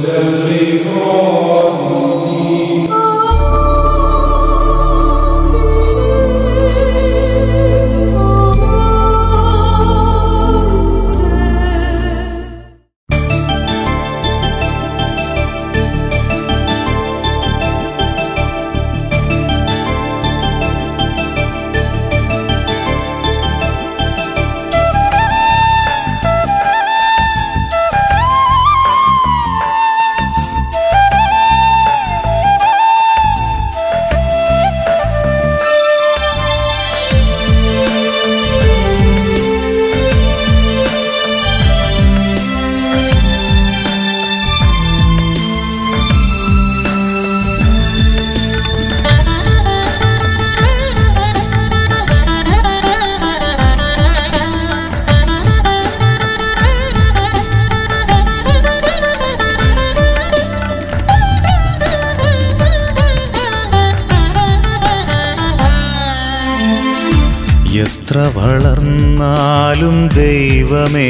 എത്ര വളർന്നാലും ദൈവമേ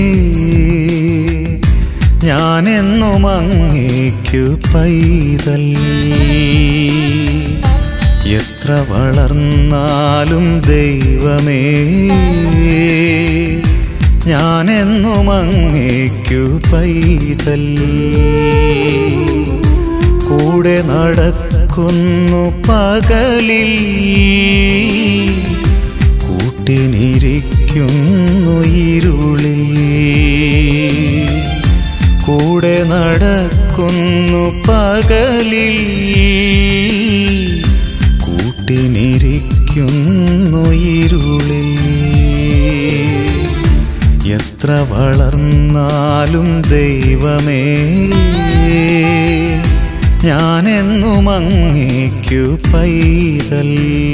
ഞാനെന്നും അങ്ങേക്കു പൈതൽ എത്ര വളർന്നാലും ദൈവമേ ഞാനെന്നും അങ്ങേക്കു പൈതൽ കൂടെ നടക്കുന്നു പകലിൽ കൂട്ടിനിരിക്കുന്നു ഇരുളിൽ കൂടെ നടക്കുന്നു പകലിൽ കൂട്ടിനിരിക്കുന്നു ഇരുളിൽ എത്ര വളർന്നാലും ദൈവമേ ഞാനെന്നും അങ്ങേക്കു പൈതൽ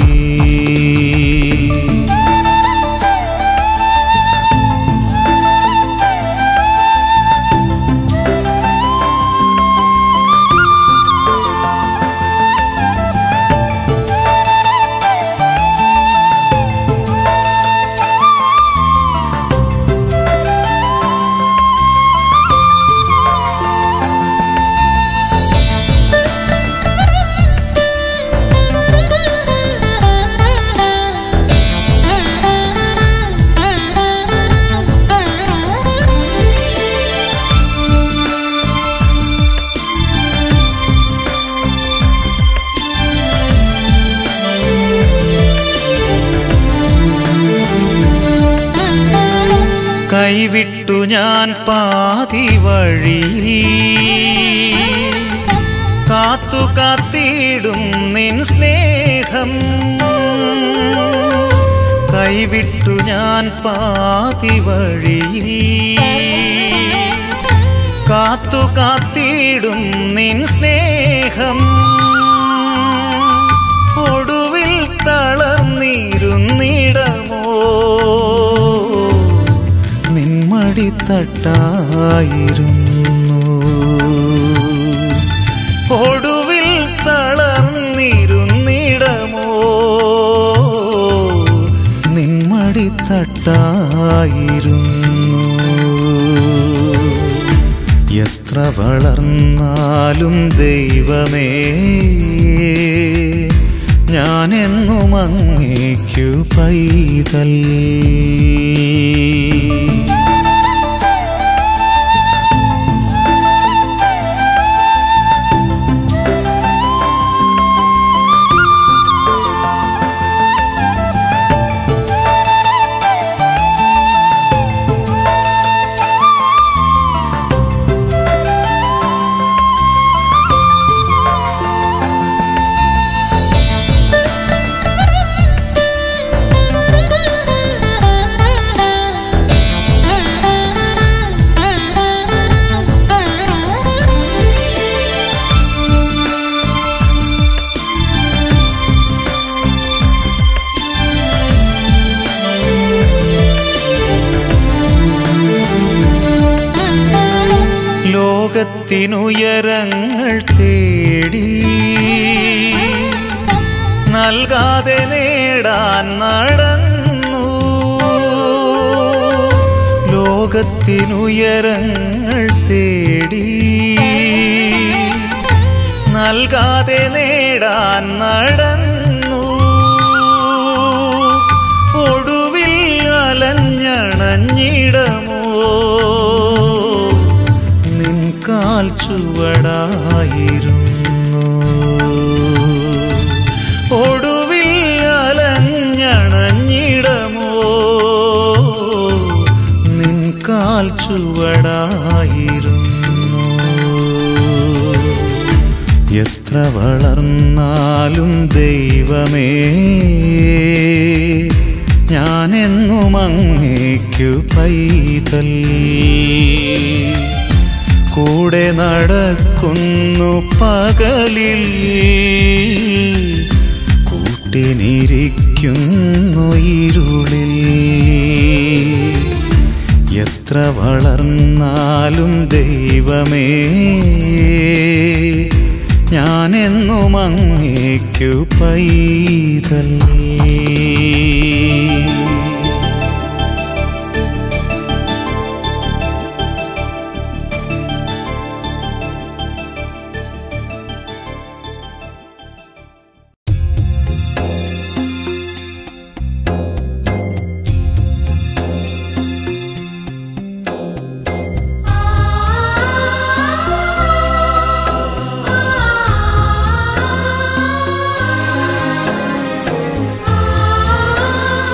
കൈവിട്ടു ഞാൻ പാതി വഴിയിൽ കാത്തു കാത്തിടും നിൻ സ്നേഹം കൈവിട്ടു ഞാൻ പാതി വഴിയിൽ കാത്തു കാത്തിടും നിൻ സ്നേഹം ഒടുവിൽ തളർന്നിരുന്നിടമോ നിന്മടിത്തട്ടായിരുന്നു ഒടുവിൽ തളർന്നിരുന്നിടമോ നിന്മടിത്തട്ടായിരുന്നു എത്ര വളർന്നാലും ദൈവമേ ഞാനെന്നും അങ്ങേക്കു പൈതൽ ലോകത്തിനുയരങ്ങൾ തേടി നൽകാതെ നേടാൻ നടന്നു ലോകത്തിനുയരങ്ങൾ തേടി നൽകാതെ നേടാൻ നടന്നു ഒടുവിൽ അലഞ്ഞണഞ്ഞിടമോ നിൻ കാൽ ചുവടായിരുന്നു ഒടുവിൽ അലഞ്ഞണഞ്ഞിടമോ നിൻ കാൽ ചുവടായിരുന്നു എത്ര വളർന്നാലും ദൈവമേ ഞാനെന്നും അങ്ങേക്കു പൈതൽ കൂടെ നടക്കുന്നു പകലിൽ കൂട്ടിനിരിക്കുന്നു ഇരുളിൽ എത്ര വളർന്നാലും ദൈവമേ ഞാനെന്നും അങ്ങേക്കു പൈതൽ ആ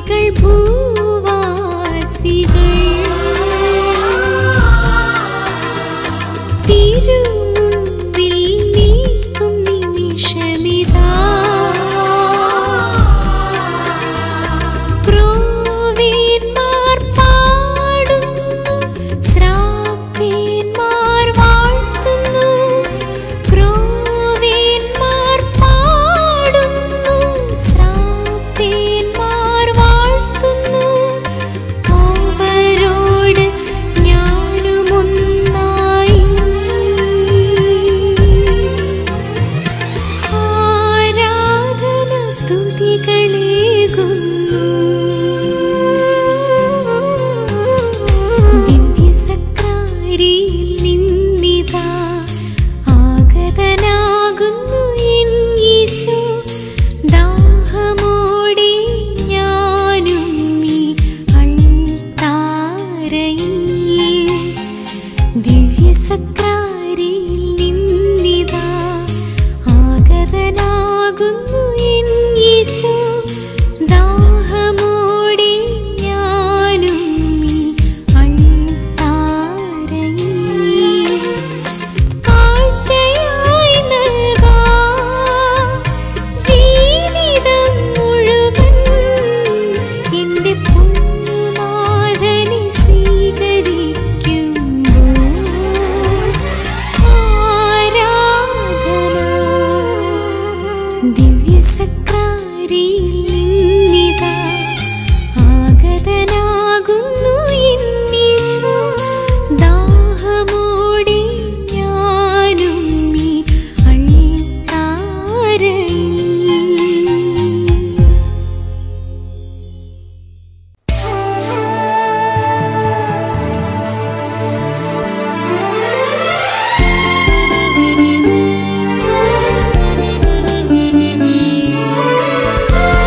സ്തുതികൾ ഭൂവാസികൾ തിരുമുമ്പിൽ നിൽക്കും നിമിഷമിതാ ക്രോവേന്മാർ പാടുന്നു ശ്രാപ്പേന്മാർ വാഴ്ത്തുന്നു ക്രോവേന്മാർ പാടുന്നു ശ്രാപ്പേന്മാർ വാഴ്ത്തുന്നു അവരോട് ഞാനുമൊന്നായി ആരാധന സ്തുതികളേകുന്നു ദിവ്യസക്രാരിയിൽ നിന്നിതാ ആഗതനാകുന്നു എൻ യേശു ദാഹമോടെ ഞാനും ഈ അൾത്താരയിൽ ദിവ്യസക്രാരിയിൽ നിന്നിതാ ആഗതനാകുന്നു എൻ യേശു ദാഹമോടെ ഞാനും ഈ അൾത്താരയിൽ കാഴ്ചയായി നൽകാം ജീവിതം മുഴുവൻ എൻ്റെ പൊന്നുനാഥനെ സ്വീകരിക്കുമ്പോൾ ആരാധന ദിവ്യസക്രാരിയിൽ നിന്നിതാ ആഗതനാകുന്നു എന്നീശോ ദാഹമോടെ ഞാനും ഈ അൾത്താരയിൽ Thank you.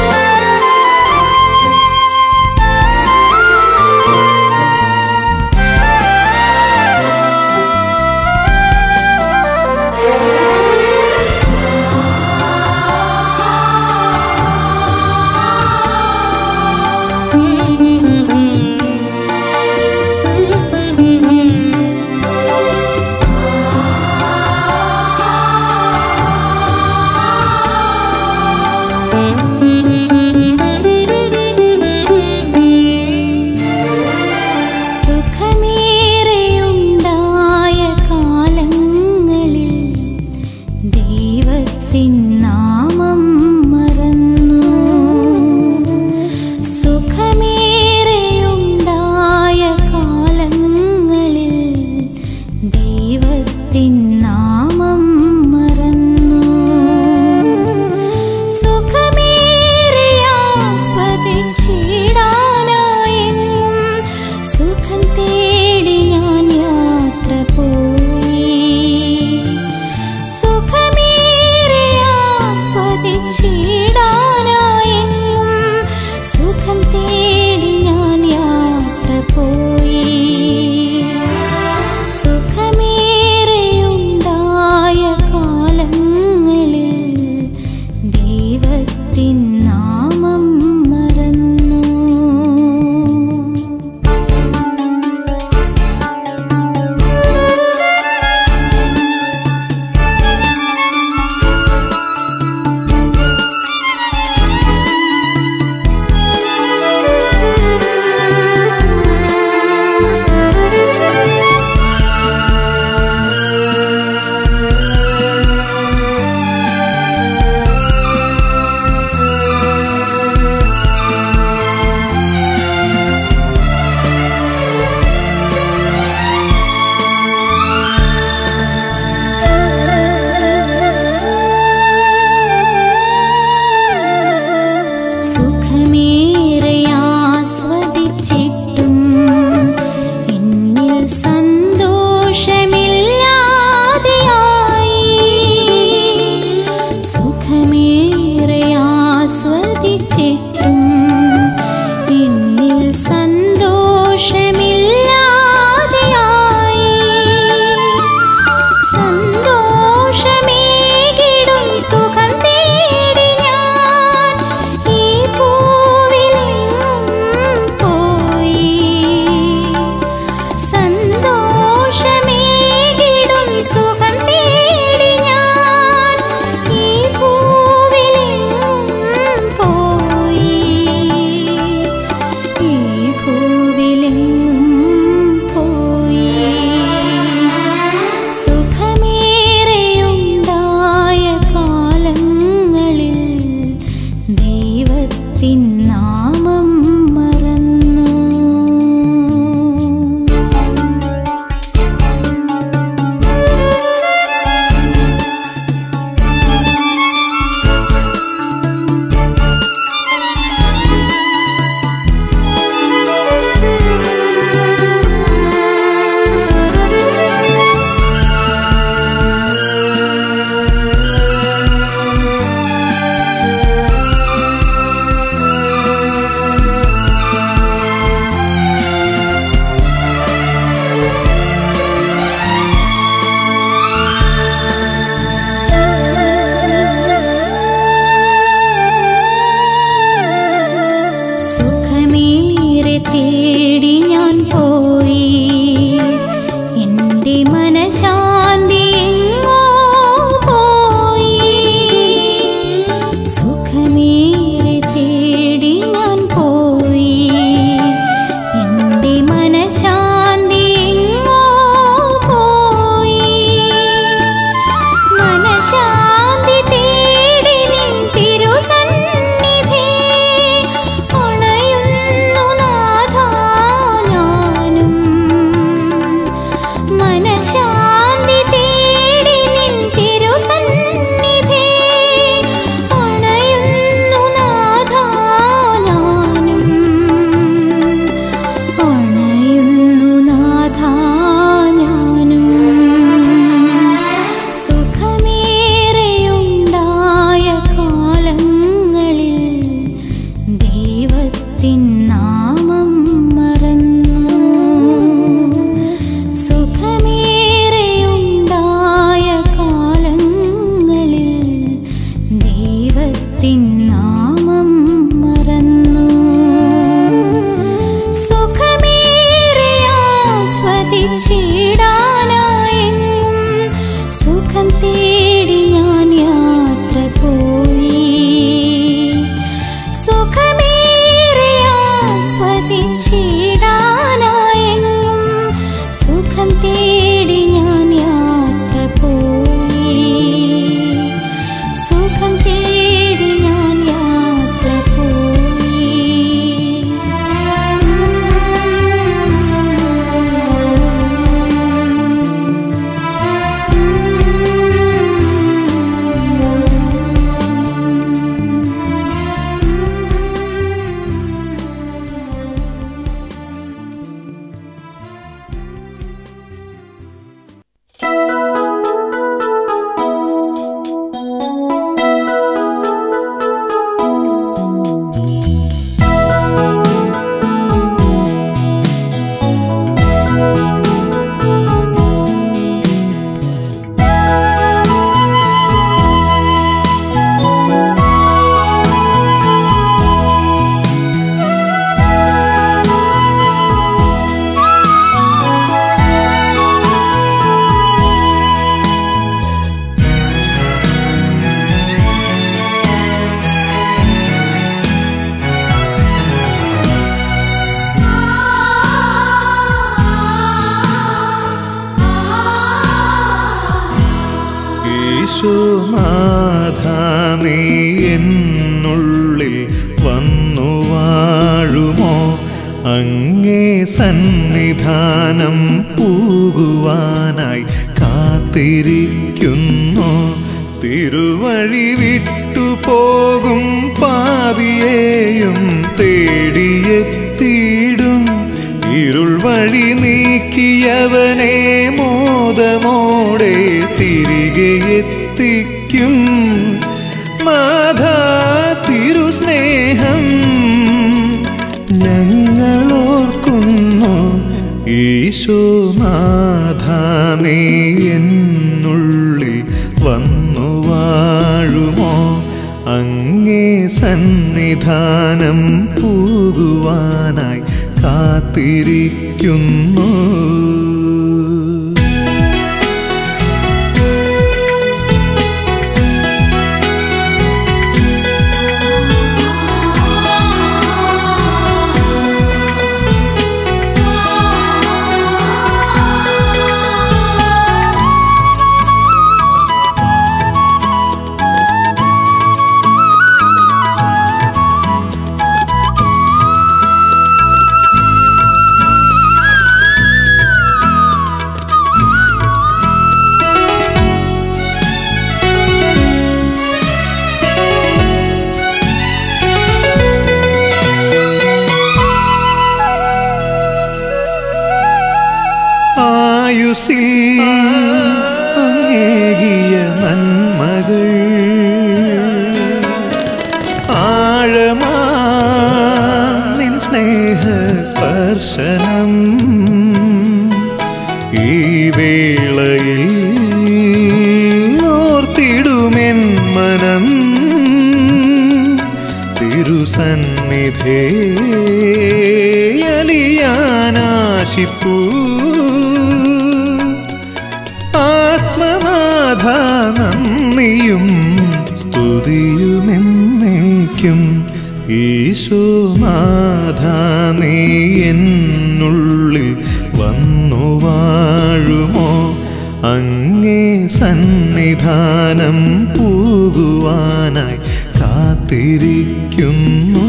സുഖം തേടി ഞാൻ യാത്ര പോയി യേശുനാഥ നീ എന്നുള്ളിൽ വന്നു വാഴുമോ അങ്ങേ സന്നിധാനം പോകുവാനായി കാത്തിരിക്കുന്നു തിരുവഴി വിട്ടു പോകും പാവിയെയും തേടിയെത്തിയിടും ഇരുൾ വഴി നീക്കിയവനെ മോദമോടെ തിരികെ എത്തിക്കും നാഥ തിരുസ്നേഹം ഞങ്ങളോർക്കുന്നു ഈശോനാഥ നീ എന്നുള്ളിൽ വന്നു വാഴുമോ അങ്ങേ സന്നിധാനം പോകുവാനായി കാത്തിരിക്കുന്നു ആയുസിൽ അങ്ങേകിയ നന്മകൾ ആഴമാ നിൻ സ്നേഹ സ്പർശനം ഈ വേളയിൽ ഓർത്തിടുമെൻ മനം തിരുസന്നിധേ അലിയാനാശിപ്പൂ ആത്മനാഥ നന്ദിയും സ്തുതിയുമെന്നേക്കും ഈശോനാഥ നീ എന്നുള്ളിൽ വന്നു വാഴുമോ അങ്ങേ സന്നിധാനം പോകുവാനായി കാത്തിരിക്കുന്നു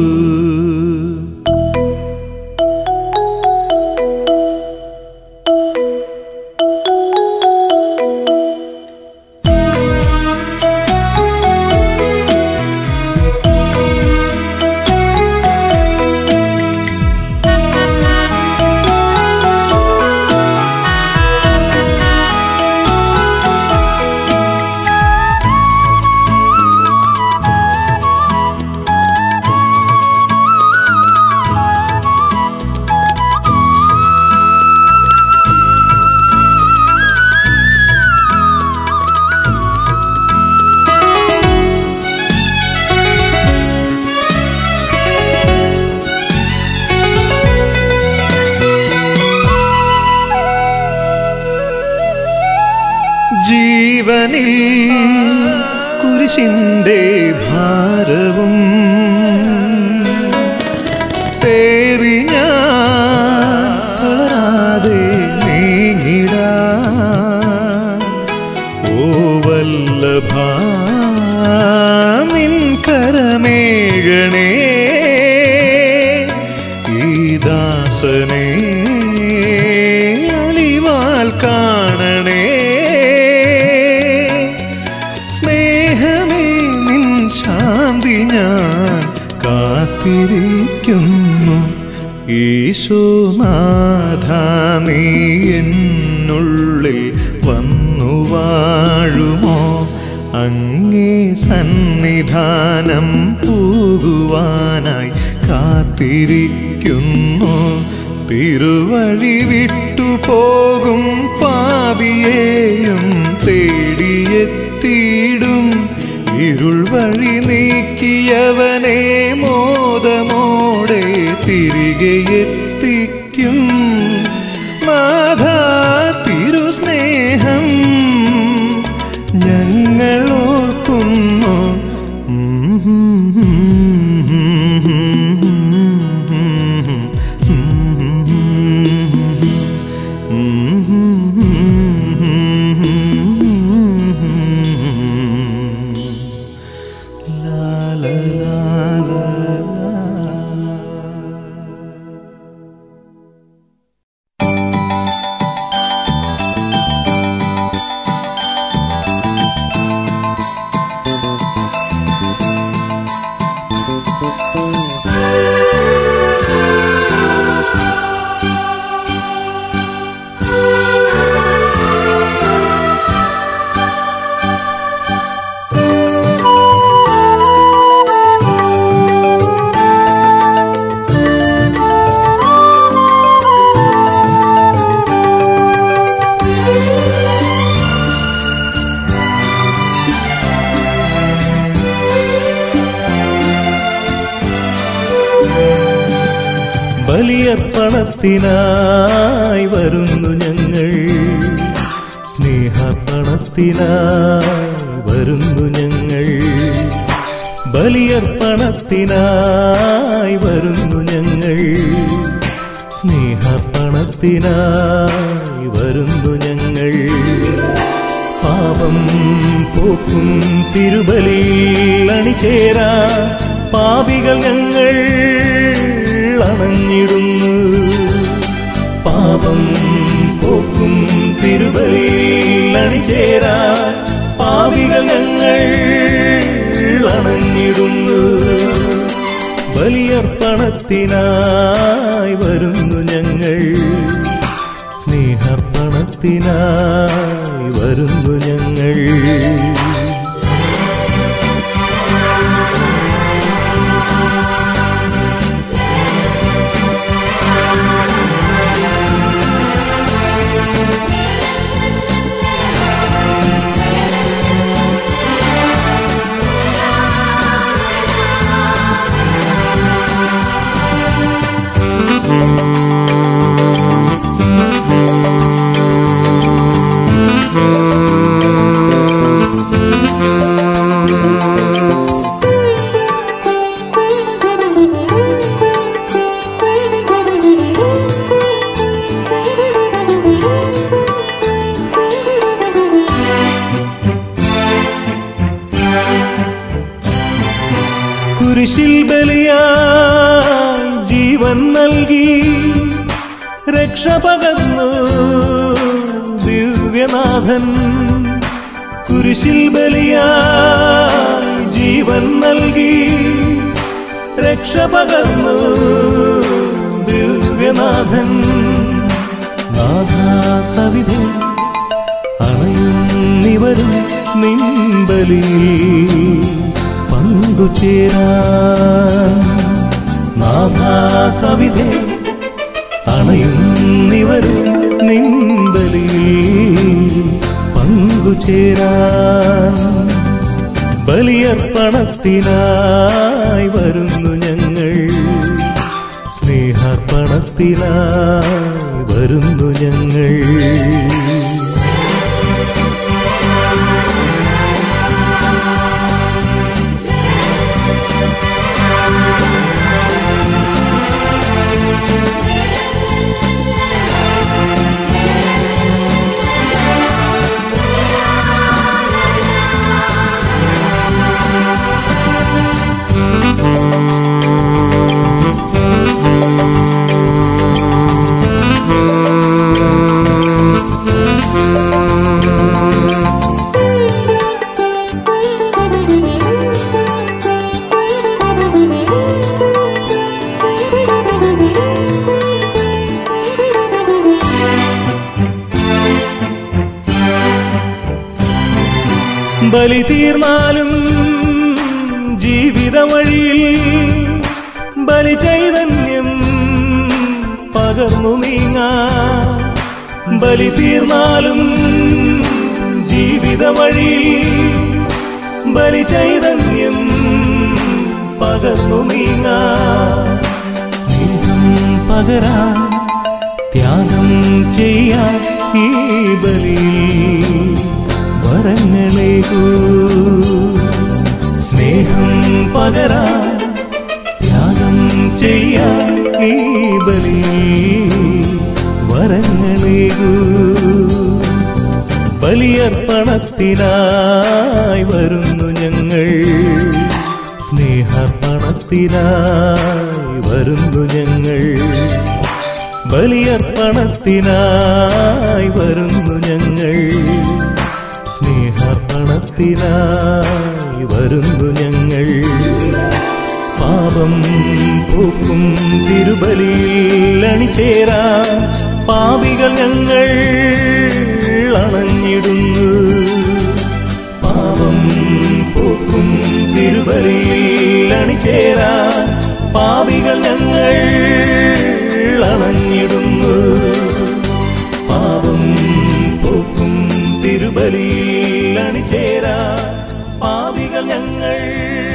ജീവനിൽ കുരിശിൻ്റെ ഭാരവും പേറി ഞാൻ തളരാതെ നീങ്ങിടാ ഓ വല്ലഭ കാത്തിരിക്കുന്നു ഈശോനാഥ നീ എന്നുള്ളിൽ വന്നു വാഴുമോ അങ്ങേ സന്നിധാനം പോകുവാനായി കാത്തിരിക്കുന്നു തിരുവഴി വിട്ടു പോകും പാപിയെയും തേടിയെത്തിയിടും ഇരുൾ വഴി നീക്കിയവനെ മോദമോടെ തിരികെ എത്തിക്കും നാഥ തിരുസ്നേഹം ഞങ്ങൾ ഓർക്കുന്നു La la la la la ബലിയർപ്പണത്തിനായി വരുന്നു ഞങ്ങൾ സ്നേഹപ്പണത്തിനായി വരുന്നു ഞങ്ങൾ ബലിയർപ്പണത്തിനായി വരുന്നു ഞങ്ങൾ സ്നേഹപ്പണത്തിനായി വരുന്നു ഞങ്ങൾ പാപം പോക്കും തിരുബലിയിൽ അണിചേരാ പാപികൾ ഞങ്ങൾ അണഞ്ഞിടുന്നു പാപം പോക്കും തിരുബലിയിൽ അണിചേരാ പാപികൾ ഞങ്ങൾ അണഞ്ഞിടുന്നു ബലിയർപ്പണത്തിനായി വരുന്നു ഞങ്ങൾ സ്നേഹപ്പണത്തിനായി വരുന്നു ഞങ്ങൾ കുരിശിൽ ബലിയായി ജീവൻ നൽകി രക്ഷ പകർന്നു ദിവ്യനാഥൻ കുരിശിൽ ബലിയായി ജീവൻ നൽകി രക്ഷ പകർന്നു ദിവ്യനാഥൻ നാഥാ സവിധേ അണയുന്നിവരും നിമ്പലിയിൽ പങ്കുചേരാൻ നാഥാസവിധേ അണയുന്നിവരും നിമ്പലിയിൽ പങ്കുചേരാൻ ബലിയർപ്പണത്തിനായി വരുന്നു ഞങ്ങൾ സ്നേഹാർപ്പണത്തിനായി വരുന്നു ഞങ്ങൾ ബലി തീർന്നാലും ജീവിത വഴിയിൽ ബലി ചൈതന്യം പകർന്നു നീങ്ങാ ബലി തീർന്നാലും ജീവിത വഴിയിൽ ബലി ചൈതന്യം പകർന്നു നീങ്ങാ സ്നേഹം പകരാൻ ത്യാഗം ചെയ്യാൻ ഈ ബലിയിൽ വരങ്ങളേകൂ സ്നേഹം പകരാൻ ത്യാഗം ചെയ്യാൻ ഈ ബലിയിൽ വരങ്ങളേകൂ ബലിയർപ്പണത്തിനായി വരുന്നു ഞങ്ങൾ സ്നേഹർപ്പണത്തിനായി വരുന്നു ഞങ്ങൾ ബലിയർപ്പണത്തിനായി വരുന്നു ഞങ്ങൾ സ്നേഹർപ്പണത്തിനായി വരുന്നു ഞങ്ങൾ പാപം പൂക്കും തിരുബലിയിൽ അണിചേരാ പാപികൾ ഞങ്ങൾ അണഞ്ഞിടുന്നു പാപം പൂക്കും തിരുബലിയിൽ അണിചേരാ പാപികൾ ഞങ്ങൾ അണഞ്ഞിടുന്നു പാപം പൂക്കും തിരുബലിയിൽ അണിചേരാ പാപികൾ ഞങ്ങൾ